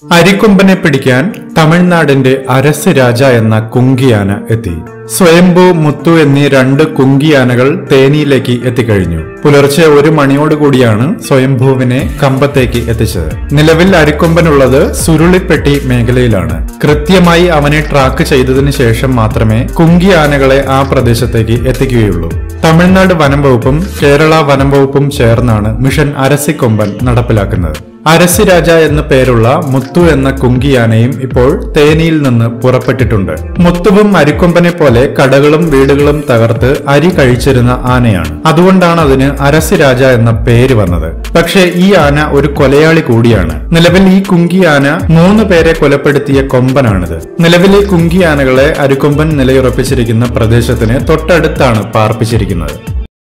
അരിക്കൊമ്പനെ പിടിക്കാൻ തമിഴ്നാടിന്റെ അരസ് രാജ എന്ന കുങ്കിയാന എത്തി സ്വയംഭൂ മുത്തു എന്നീ രണ്ട് കുങ്കിയാനകൾ തേനിയിലേക്ക് എത്തിക്കഴിഞ്ഞു പുലർച്ചെ ഒരു മണിയോടുകൂടിയാണ് സ്വയംഭൂവിനെ കമ്പത്തേക്ക് എത്തിച്ചത് നിലവിൽ അരിക്കൊമ്പനുള്ളത് സുരുളിപ്പെട്ടി മേഖലയിലാണ് കൃത്യമായി അവനെ ട്രാക്ക് ചെയ്തതിനു ശേഷം മാത്രമേ കുങ്കിയാനകളെ ആ പ്രദേശത്തേക്ക് എത്തിക്കുകയുള്ളൂ തമിഴ്നാട് വനം വകുപ്പും കേരള വനം വകുപ്പും ചേർന്നാണ് മിഷൻ അരസിക്കൊമ്പൻ നടപ്പിലാക്കുന്നത് അരസി രാജ എന്ന പേരുള്ള മുത്തു എന്ന കുങ്കിയാനയും ഇപ്പോൾ തേനിയിൽ നിന്ന് പുറപ്പെട്ടിട്ടുണ്ട് മുത്തുവും അരിക്കൊമ്പനെ പോലെ കടകളും വീടുകളും തകർത്ത് അരി കഴിച്ചിരുന്ന ആനയാണ് അതുകൊണ്ടാണ് അതിന് അരസി രാജ എന്ന പേര് വന്നത് പക്ഷേ ഈ ആന ഒരു കൊലയാളി കൂടിയാണ് നിലവിൽ ഈ കുങ്കിയാന മൂന്ന് പേരെ കൊലപ്പെടുത്തിയ കൊമ്പനാണിത് നിലവിൽ ഈ കുങ്കിയാനകളെ അരിക്കൊമ്പൻ നിലയുറപ്പിച്ചിരിക്കുന്ന പ്രദേശത്തിന് തൊട്ടടുത്താണ് പാർപ്പിച്ചിരിക്കുന്നത്